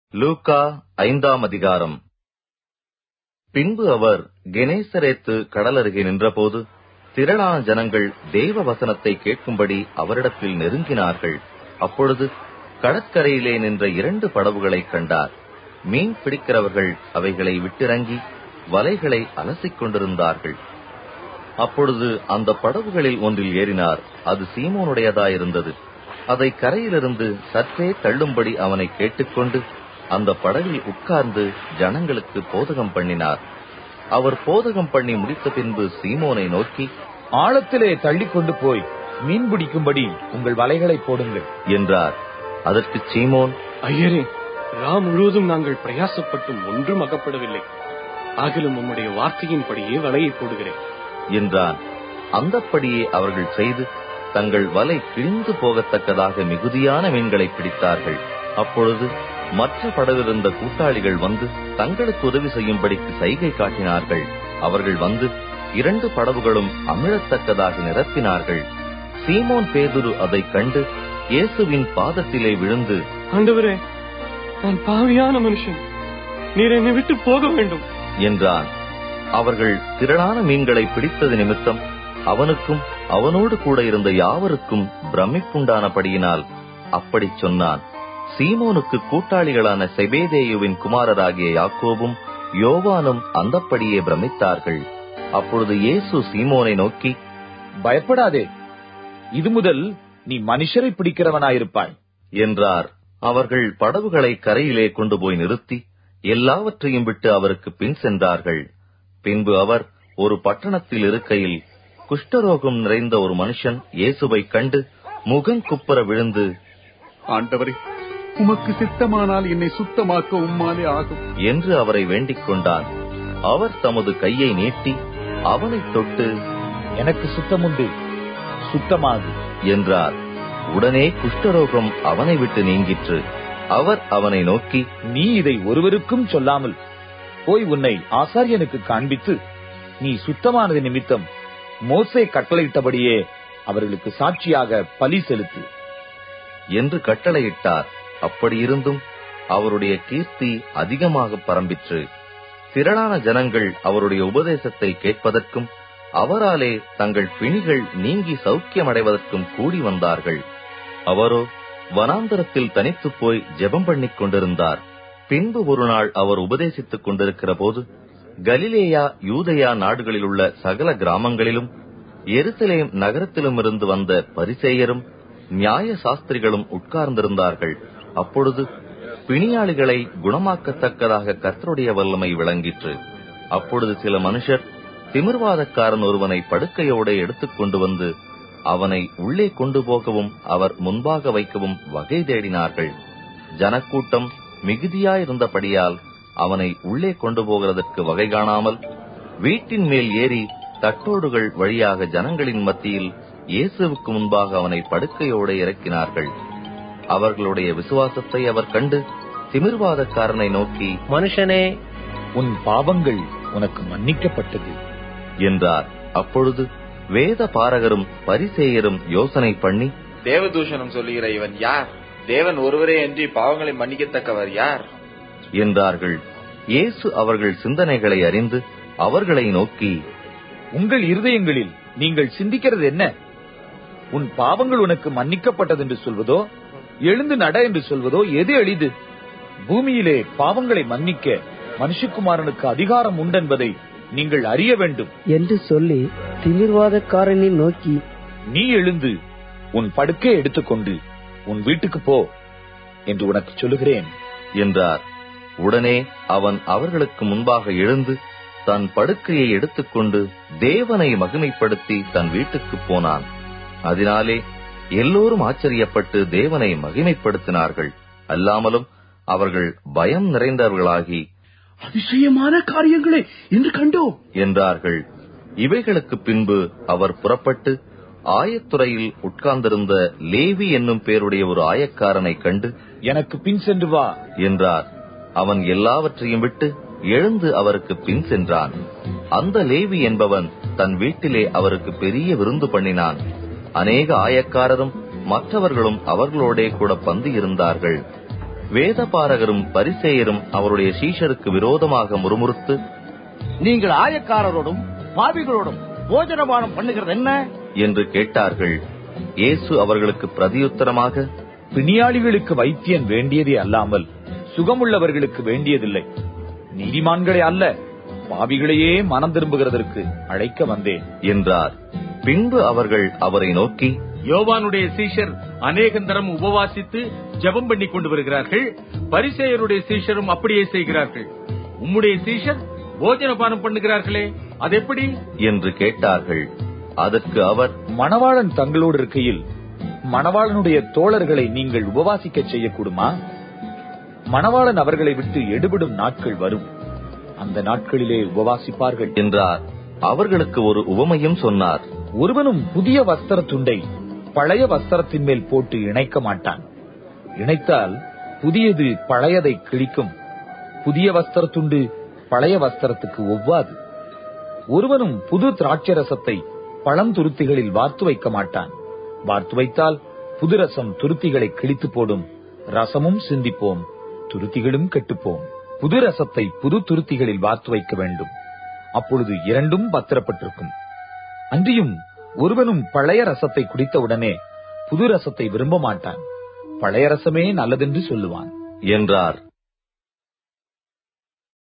லூக்கா ஐந்தாம் அதிகாரம் பின்பு அவர் கெனேசரேத்து கடலருகே நின்றபோது திரளான ஜனங்கள் தேவ வசனத்தை கேட்கும்படி அவரிடத்தில் நெருங்கினார்கள் அப்பொழுது கடற்கரையிலே நின்ற இரண்டு படவுகளைக் கண்டார் மீன் பிடிக்கிறவர்கள் அவைகளை விட்டிறங்கி வலைகளை அலசிக் கொண்டிருந்தார்கள் அப்பொழுது அந்த படகுகளில் ஒன்றில் ஏறினார் அது சீமோனுடையதாயிருந்தது அதை கரையிலிருந்து சற்றே தள்ளும்படி அவனை கேட்டுக்கொண்டு அந்த படகில் உட்கார்ந்து ஜனங்களுக்கு போதகம் பண்ணினார் அவர் போதகம் பண்ணி முடித்த பின்பு சீமோனை நோக்கி ஆழத்திலே தள்ளிக் கொண்டு போய் மீன் பிடிக்கும்படி உங்கள் வலைகளை போடுங்கள் என்றார் அதற்கு சீமோன் ஐயரே ரா முழுவதும் நாங்கள் பிரயாசப்பட்டும் ஒன்றும் அகப்படவில்லை ஆகிலும் உம்முடைய வார்த்தையின்படியே வலையை போடுகிறேன் என்றான் அந்தப்படியே அவர்கள் செய்து தங்கள் வலை கிழிந்து போகத்தக்கதாக மிகுதியான மீன்களை பிடித்தார்கள் அப்பொழுது மற்ற படவிருந்த கூட்டாளிகள் வந்து தங்களுக்கு உதவி செய்யும்படிக்கு சைகை காட்டினார்கள் அவர்கள் வந்து இரண்டு படவுகளும் அமிழத்தக்கதாக நிரப்பினார்கள் சீமோன் பேதுரு அதைக் கண்டு இயேசுவின் பாதத்திலே விழுந்து ஆண்டவரே நான் பாவியான மனுஷன் நீர் என்னை விட்டு போக வேண்டும் என்றான் அவர்கள் திரளான மீன்களை பிடித்தது நிமித்தம் அவனுக்கும் அவனோடு கூட இருந்த யாவருக்கும் பிரமிப்புண்டானபடியினால் அப்படிச் சொன்னான் சீமோனுக்கு கூட்டாளிகளான செபேதேயுவின் குமாரராகிய யாக்கோபும் யோவானும் அந்தப்படியே பிரமித்தார்கள் அப்பொழுது இயேசு சீமோனை நோக்கி பயப்படாதே இது முதல் நீ மனுஷரை பிடிக்கிறவனாயிருப்பாய் என்றார் அவர்கள் படவுகளை கரையிலே கொண்டு போய் நிறுத்தி எல்லாவற்றையும் விட்டு அவருக்கு பின் சென்றார்கள் பின்பு அவர் ஒரு பட்டணத்தில் இருக்கையில் குஷ்டரோகம் நிறைந்த ஒரு மனுஷன் இயேசுவைக் கண்டு முகங்குப்புற விழுந்து ஆண்டவரே உமக்கு சித்தமானால் என்னை சுத்தமாக்க உம்மாலே ஆகும் என்று அவரை வேண்டிக் கொண்டான் அவர் தமது கையை நீட்டி அவனைத் தொட்டு எனக்கு சுத்தமுண்டு சுத்தமாகு என்றார் உடனே குஷ்டரோகம் அவனை விட்டு நீங்கிற்று அவர் அவனை நோக்கி நீ இதை ஒருவருக்கும் சொல்லாமல் போய் உன்னை ஆசாரியனுக்கு காண்பித்து நீ சுத்தமானது நிமித்தம் மோசே கட்டளையிட்டபடியே அவர்களுக்கு சாட்சியாக பலி செலுத்து என்று கட்டளையிட்டார் அப்படியிருந்தும் அவருடைய கீர்த்தி அதிகமாக பரம்பிற்று திரளான ஜனங்கள் அவருடைய உபதேசத்தை கேட்பதற்கும் அவராலே தங்கள் பிணிகள் நீங்கி சௌக்கியமடைவதற்கும் கூடி வந்தார்கள் அவரோ வனாந்தரத்தில் தனித்துப் போய் ஜெபம் பண்ணிக் கொண்டிருந்தார் பின்பு ஒரு நாள் அவர் உபதேசித்துக் கொண்டிருக்கிற போது கலிலேயா யூதயா நாடுகளில் உள்ள சகல கிராமங்களிலும் எருசலேம் நகரத்திலுமிருந்து வந்த பரிசேயரும் நியாய சாஸ்திரிகளும் உட்கார்ந்திருந்தார்கள் அப்பொழுது பிணியாளிகளை குணமாக்கத்தக்கதாக கர்த்தருடைய வல்லமை விளங்கிற்று அப்பொழுது சில மனுஷர் திமிர்வாதக்காரன் ஒருவனை படுக்கையோடு எடுத்துக் கொண்டு வந்து அவனை உள்ளே கொண்டு போகவும் அவர் முன்பாக வைக்கவும் வகை தேடினார்கள் ஜனக்கூட்டம் மிகுதியாயிருந்தபடியால் அவனை உள்ளே கொண்டு போகிறதற்கு வகை காணாமல் வீட்டின் மேல் ஏறி தட்டோடுகள் வழியாக ஜனங்களின் மத்தியில் இயேசுவுக்கு முன்பாக அவனை படுக்கையோடு இறக்கினார்கள் அவர்களுடைய விசுவாசத்தை அவர் கண்டு திமிர்வாதக்காரனை நோக்கி மனுஷனே உன் பாவங்கள் உனக்கு மன்னிக்கப்பட்டது என்றார் அப்பொழுது வேத பாரகரும் பரிசேயரும் யோசனை பண்ணி தேவதூஷணம் சொல்லுகிற இவன் யார் தேவன் ஒருவரே அன்றி பாவங்களை மன்னிக்கத்தக்கவர் யார் என்றார்கள் இயேசு அவர்கள் சிந்தனைகளை அறிந்து அவர்களை நோக்கி உங்கள் இருதயங்களில் நீங்கள் சிந்திக்கிறது என்ன உன் பாவங்கள் உனக்கு மன்னிக்கப்பட்டது என்று சொல்வதோ எழுந்து நட என்று சொல்வதோ எது எளிது பூமியிலே பாவங்களை மன்னிக்க மனுஷகுமாரனுக்கு அதிகாரம் உண்டென்பதை நீங்கள் அறிய வேண்டும் என்று சொல்லி திமிர்வாதக்காரனை நோக்கி நீ எழுந்து உன் படுக்கை எடுத்துக்கொண்டு உன் வீட்டுக்கு போ என்று உனக்கு சொல்லுகிறேன் என்றார் உடனே அவன் அவர்களுக்கு முன்பாக எழுந்து தன் படுக்கையை எடுத்துக்கொண்டு தேவனை மகிமைப்படுத்தி தன் வீட்டுக்குப் போனான் அதனாலே எல்லோரும் ஆச்சரியப்பட்டு தேவனை மகிமைப்படுத்தினார்கள் அல்லாமலும் அவர்கள் பயம் நிறைந்தவர்களாகி அதிசயமான காரியங்களை இன்று கண்டோம் என்றார்கள் இவைகளுக்கு பின்பு அவர் புறப்பட்டு ஆயத்துறையில் உட்கார்ந்திருந்த லேவி என்னும் பேருடைய ஒரு ஆயக்காரனை கண்டு எனக்கு பின் சென்று வா என்றார் அவன் எல்லாவற்றையும் விட்டு எழுந்து அவருக்கு பின் சென்றான் அந்த லேவி என்பவன் தன் வீட்டிலே அவருக்கு பெரிய விருந்து பண்ணினான் அநேக ஆயக்காரரும் மற்றவர்களும் அவர்களோடே கூட பந்து இருந்தார்கள் வேதபாரகரும் பரிசேயரும் அவருடைய சீஷருக்கு விரோதமாக முறுமுறுத்து நீங்கள் ஆயக்காரரோடும் பாவிகளோடும் போஜனபானம் பண்ணுகிறது என்ன என்று கேட்டார்கள் இயேசு அவர்களுக்கு பிரதியுத்தரமாக பிணியாளிகளுக்கு வைத்தியன் வேண்டியதே அல்லாமல் சுகமுள்ளவர்களுக்கு வேண்டியதில்லை நீதிமான்களே அல்ல பாவிகளையே மனம் திரும்புகிறதற்கு அழைக்க வந்தேன் என்றார் பின்பு அவர்கள் அவரை நோக்கி யோவானுடைய சீஷர் அநேகந்தரம் உபவாசித்து ஜெபம் பண்ணி கொண்டு வருகிறார்கள் பரிசேயருடைய சீஷரும் அப்படியே செய்கிறார்கள் உம்முடைய சீஷர் போஜனபானம் பண்ணுகிறார்களே அது எப்படி என்று கேட்டார்கள் அதற்கு அவர் மணவாளன் தங்களோடு இருக்கையில் மணவாளனுடைய தோழர்களை நீங்கள் உபவாசிக்கச் செய்யக்கூடுமா மணவாளன் அவர்களை விட்டு எடுபடும் நாட்கள் வரும் அந்த நாட்களிலே உபவாசிப்பார்கள் என்றார் அவர்களுக்கு ஒரு உவமையும் சொன்னார் ஒருவனும் புதிய வஸ்திர துண்டை பழைய வஸ்திரத்தின் மேல் போட்டு இணைக்க மாட்டான் இணைத்தால் புதியது பழையதை கிழிக்கும் புதிய வஸ்திர துண்டு பழைய வஸ்திரத்துக்கு ஒவ்வாது ஒருவனும் புது திராட்சை ரசத்தை பழந்துருத்திகளில் வார்த்து வைக்க மாட்டான் வார்த்து வைத்தால் புது ரசம் துருத்திகளை கிழித்து போடும் ரசமும் சிந்திப்போம் துருத்திகளும் கெட்டுப்போம் புது ரசத்தை புது துருத்திகளில் வார்த்து வைக்க வேண்டும் அப்பொழுது இரண்டும் பத்திரப்பட்டிருக்கும் அன்றியும் ஒருவனும் பழைய ரசத்தை குடித்தவுடனே புது ரசத்தை விரும்ப மாட்டான் பழைய ரசமே நல்லதென்று சொல்லுவான் என்றார்